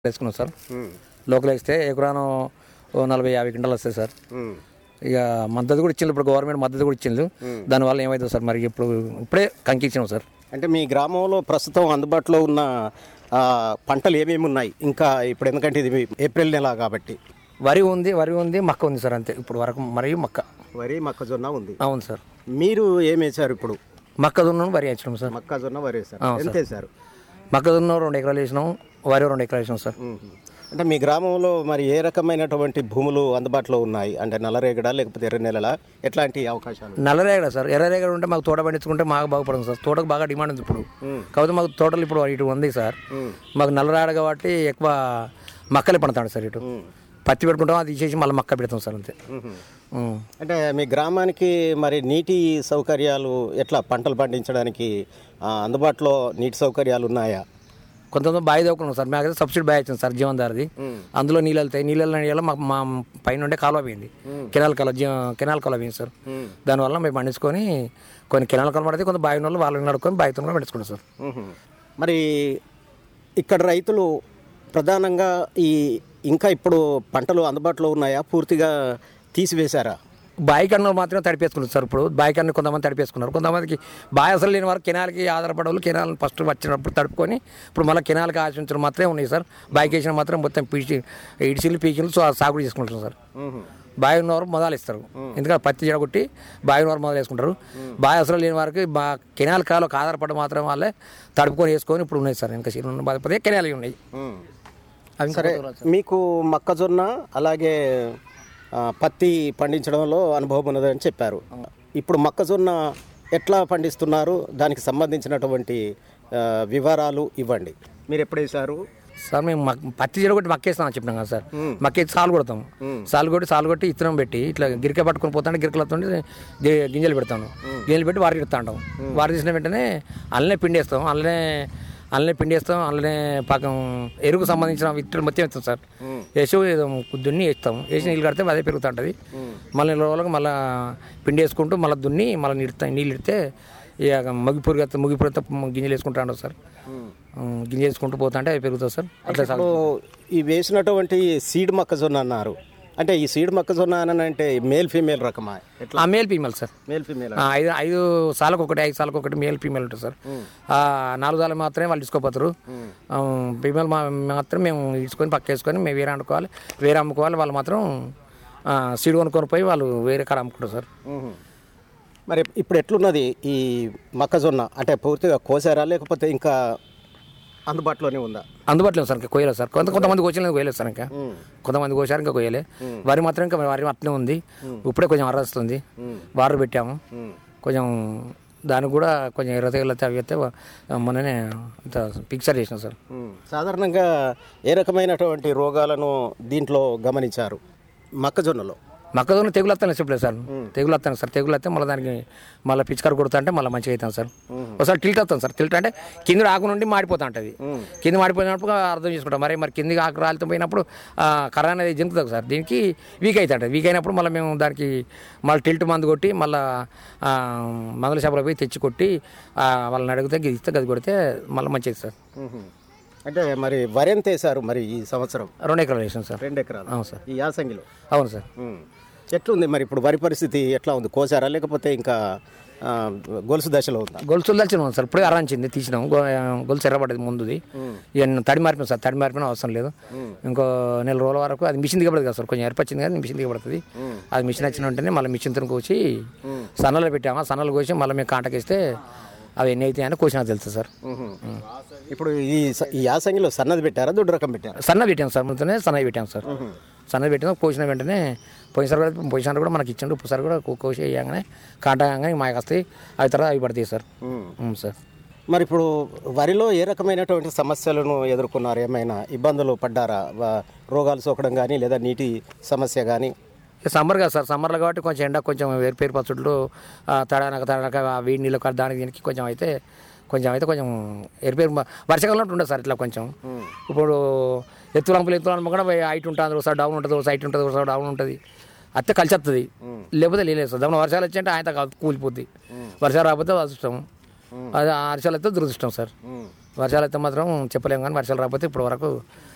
వేసుకున్నాం sir local వేస్తే ఎకరాను ఓ నలభై యాభై క్వింటాలు వస్తాయి సార్ ఇక మద్దతు కూడా ఇచ్చింది ఇప్పుడు గవర్నమెంట్ మద్దతు కూడా ఇచ్చింది దానివల్ల ఏమవుతుంది సార్ మరి ఇప్పుడు ఇప్పుడే కంకి ఇచ్చినాం సార్ అంటే మీ గ్రామంలో ప్రస్తుతం అందుబాటులో ఉన్న ఆ, పంటలు ఏమేమి ఉన్నాయి ఇంకా ఇప్పుడు ఎందుకంటే ఇది ఏప్రిల్ నెల కాబట్టి వరి ఉంది వరి ఉంది మక్క ఉంది సార్ అంతే ఇప్పుడు వరకు మరియు మక్క వరి మొక్కజొన్న ఉంది అవును సార్ మీరు ఏం వేశారు ఇప్పుడు మొక్కజొన్న వరి వేసినాం సార్ మొక్కజొన్న వరి వేశారు అవును ఎంత వేశారు మొక్కజొన్న రెండు ఎకరాలు వేసినాం వరి రెండు ఎకరాలు వేసినాం సార్ అంటే మీ గ్రామంలో మరి ఏ రకమైనటువంటి భూములు అందుబాటులో ఉన్నాయి అంటే నల్లరేగడ లేకపోతే ఎర్ర నెలల ఎట్లాంటి అవకాశాలు నల్లరేగడ సార్ ఎర్రరేగడ ఉంటే మాకు తోట పండించుకుంటే మాకు బాగుపడుతుంది సార్ తోటకు బాగా డిమాండ్ ఉంది ఇప్పుడు కాకపోతే మాకు తోటలు ఇప్పుడు ఇటు ఉంది సార్ మాకు నల్లరేగడ కాబట్టి ఎక్కువ మక్కలే పండుతాడు సార్ ఇటు పత్తి పెట్టుకుంటాం అది తీసేసి మళ్ళీ మక్క పెడతాం సార్ అంతే ఉం. అంటే మీ గ్రామానికి మరి నీటి సౌకర్యాలు ఎట్లా పంటలు పండించడానికి ఆ, అందుబాటులో నీటి సౌకర్యాలు ఉన్నాయా కొంతమంది బావి దవ్వుకున్నాం సార్ మాకైతే సబ్సిడీ బావి వచ్చింది సార్ జీవనదారిది అందులో నీళ్ళు వెళ్తాయి నీళ్ళు వెళ్ళిన మాకు మా పైన ఉండే కాలువ పోయింది కెనాల్ కాలువ జీవ కెనాల్ కాలువ పోయింది సార్ దానివల్ల మేము పండించుకొని కొన్ని కెనాల్ కాలువ పడితే కొంత బావి వాళ్ళు వాళ్ళని నడుకొని బావితో కూడా పండించుకుంటాం సార్ మరి ఇక్కడ రైతులు ప్రధానంగా ఈ ఇంకా ఇప్పుడు పంటలు అందుబాటులో ఉన్నాయా పూర్తిగా తీసివేశారా బావి కన్ను మాత్రమే తడిపేసుకున్నారు సార్ ఇప్పుడు బావి కన్ను కొంతమంది తడిపేసుకున్నారు కొంతమందికి బావి అసలు లేని వారు కెనాల్కి ఆధారపడే వాళ్ళు కెనాల్ ఫస్ట్ వచ్చినప్పుడు తడుపుకొని ఇప్పుడు మళ్ళీ కెనాల్కి ఆశించడం మాత్రమే ఉన్నాయి సార్ బావికి వేసిన మాత్రం మొత్తం పీచి ఇడిచిలు పీచిలు సో సాగు చేసుకుంటారు సార్ బావి ఉన్నవారు మొదలు ఇస్తారు ఎందుకంటే పత్తి జడగొట్టి బావి ఉన్నవారు మొదలు వేసుకుంటారు బావి అసలు లేని వారికి బా కెనాల్ కాలువకి ఆధారపడడం మాత్రం వాళ్ళే తడుపుకొని వేసుకొని ఇప్పుడు ఉన్నాయి సార్ ఇంకా శీలం బాధపడే కెనాల్ ఉన్నాయి అవి ఇంకా సరే మీకు మొక్కజొన్న అలాగే ఆ, పత్తి పండించడంలో అనుభవం ఉన్నదని చెప్పారు ఇప్పుడు మొక్కజొన్న ఎట్లా పండిస్తున్నారు దానికి సంబంధించినటువంటి ఆ, వివరాలు ఇవ్వండి మీరు ఎప్పుడు వేశారు సార్ మేము మక్- పత్తి జరగొట్టి మక్కేస్తామని చెప్పినాం కదా సార్ మక్కేసి సాలు కొడతాం సాలు కొట్టి సాలు కొట్టి ఇత్తనం పెట్టి ఇట్లా గిరిక పట్టుకొని పోతాంటే గిరికలతో గింజలు పెడతాను గింజలు పెట్టి వారి ఇడతా ఉంటాం వారి తీసిన వెంటనే అల్లనే పిండేస్తాం అల్లనే అల్లనే పిండేస్తాం అల్లనే పాకం ఎరుకు సంబంధించిన విత్తనం మొత్తం వేస్తాం సార్ వేసి ఏదో దున్ని వేస్తాం వేసి నీళ్ళు కడితే అదే పెరుగుతూ ఉంటుంది మళ్ళీ నెల రోజులకు మళ్ళీ పిండి వేసుకుంటూ మళ్ళీ దున్ని మళ్ళీ నీడుతా నీళ్ళు ఇడితే ఇక మగిపూరి ముగిపూరి గింజలు వేసుకుంటా ఉంటాం సార్ ఉమ్, గింజ వేసుకుంటూ పోతా అంటే అవి పెరుగుతుంది సార్ అట్లా సాగు ఇప్పుడు ఈ వేసినటువంటి సీడ్ మొక్కజొన్న అన్నారు అంటే ఈ సీడ్ మొక్కజొన్న అని అంటే మేల్ ఫీమేల్ రకమా ఎట్లా ఆ male female sir male female ఆ, ఐదు ఐదు సార్లకు ఒకటి ఐదు సార్లకు ఒకటి మేల్ ఫీమేల్ ఉంటుంది సార్ ఆ, నాలుగు సార్లు మాత్రమే వాళ్ళు తీసుకోపోతారు ఫీమేల్ మా మాత్రం మేము ఇచ్చుకొని పక్క వేసుకొని మేము వేరే వండుకోవాలి వేరే అమ్ముకోవాలి వాళ్ళు మాత్రం ఆ, సీడ్ కొనుక్కొని పోయి వాళ్ళు వేరే కాడ అమ్ముకుంటారు సార్ మరి ఇప్పుడు ఎట్లున్నది ఈ మొక్కజొన్న అంటే పూర్తిగా కోసారా లేకపోతే ఇంకా అందుబాటులోనే ఉందా అందుబాటులో ఉంది సార్ ఇంకా కొయ్యలేదు సార్ కొంత కొంతమంది కోచలేదు కొయ్యలేదు సార్ ఇంకా కొంతమంది కోసారు ఇంకా కొయ్యలే వరి మాత్రం ఇంకా వరి అట్లనే ఉంది ఇప్పుడే కొంచెం అరస్తుంది వాటర్ పెట్టాము కొంచెం దానికి కూడా కొంచెం ఎర్ర తెగలతే అవి అయితే మొన్ననే అంత పిక్చర్ చేసినాం సార్ సాధారణంగా ఏ రకమైనటువంటి రోగాలను దీంట్లో గమనించారు మొక్కజొన్నలో మొక్కజొన్న తెగులు వస్తాను చెప్పలేదు సార్ తెగులు వస్తాను సార్ తెగులు వస్తే మళ్ళీ దానికి మళ్ళీ పిచికారు కొడుతా అంటే మళ్ళీ మంచిగా అవుతాం సార్ ఒకసారి టిల్ట్ అవుతాం సార్ టిల్ట్ అంటే కింద ఆకు నుండి మాడిపోతా ఉంటుంది కింద మాడిపోయినప్పుడు అర్థం చేసుకుంటాం మరి మరి కింది ఆకు రాలితో పోయినప్పుడు ఆ, కర్ర అనేది జంకుతుంది సార్ దీనికి వీక్ అవుతుంది వీక్ అయినప్పుడు మళ్ళీ మేము దానికి మళ్ళీ టిల్ట్ మందు కొట్టి మళ్ళీ మందుల షాపులో పోయి తెచ్చి కొట్టి ఆ, వాళ్ళని అడిగితే ఇది ఇస్తే గది కొడితే మళ్ళీ మంచిది సార్ అంటే మరి వరి ఎంత వేశారు మరి ఈ సంవత్సరం రెండు ఎకరాలు వేసాం సార్ రెండు ఎకరాలు అవును సార్ ఈ యాసంగిలో అవును సార్ ఎట్లుంది మరి ఇప్పుడు వరి పరిస్థితి ఎట్లా ఉంది కోసారా లేకపోతే ఇంకా ఆ, గొలుసు దశలో ఉందా గొలుసులు దల్చిన సార్ ఇప్పుడే అరాంచింది తీసినాం గొ- గొలుసు ఎర్రబడ్డది ముందుది ఇక తడి మార్పిన సార్ తడి మార్పిన అవసరం లేదు ఇంకో నెల రోజుల వరకు అది మిషన్ దిగబడదు కదా సార్ కొంచెం ఎరపచ్చింది కానీ మిషన్ దిగబడుతుంది అది మిషన్ వచ్చిన వెంటనే మళ్ళీ మిషన్ తో కోసి సన్నలు పెట్టాము సన్నలు కోసి మళ్ళీ మేము కాంటకేస్తే అవి ఎన్ని అవుతాయని కోసినా తెలుసు సార్ ఇప్పుడు ఈ స- ఈ యాసంగిలో సన్నది పెట్టారా దొడ్డు రకం పెట్టారా సన్న పెట్టాం సార్ ముందునే సన్నవి పెట్టాం సార్ సన్నది పెట్టినా కోసిన వెంటనే పోయినసారి కూడా పోయినసారి కూడా మనకి ఇచ్చిండు ఒకసారి కూడా కో- కోసి వేయగానే కాంటగానే మాకు వస్తాయి అవి తర్వాత అవి పడతాయి సార్ ఉం, సార్ మరి ఇప్పుడు వరిలో ఏ రకమైనటువంటి సమస్యలను ఎదుర్కొన్నారు ఏమైనా ఇబ్బందులు పడ్డారా వ- రోగాలు సోకడం కానీ లేదా నీటి సమస్య కానీ ఇక సమ్మర్ కదా సార్ సమ్మర్లో కాబట్టి కొంచెం ఎండ కొంచెం వేరుపేరు పచ్చుట్లు తడానక తడానక ఆ వేడి నీళ్ళు కా- దానికి దీనికి కొంచెం అయితే కొంచెం అయితే కొంచెం ఎరిపేరు వర్షాకాలంలో ఉండదు సార్ ఇట్లా కొంచెం ఇప్పుడు ఎత్తు రంపులు ఎత్తు రంపు కూడా హైట్ ఉంటుంది ఒకసారి డౌన్ ఉంటుంది ఒకసారి హైట్ ఉంటుంది ఒకసారి డౌన్ ఉంటుంది అత్తే కలిసి వస్తుంది లేకపోతే లేదు సార్ దాని వర్షాలు వచ్చి ఆయన కూలిపోద్ది వర్షాలు రాకపోతే అదృష్టం అది ఆ వర్షాలు అయితే దురదృష్టం సార్ వర్షాలు అయితే మాత్రం చెప్పలేము కానీ వర్షాలు రాకపోతే ఇప్పటి వరకు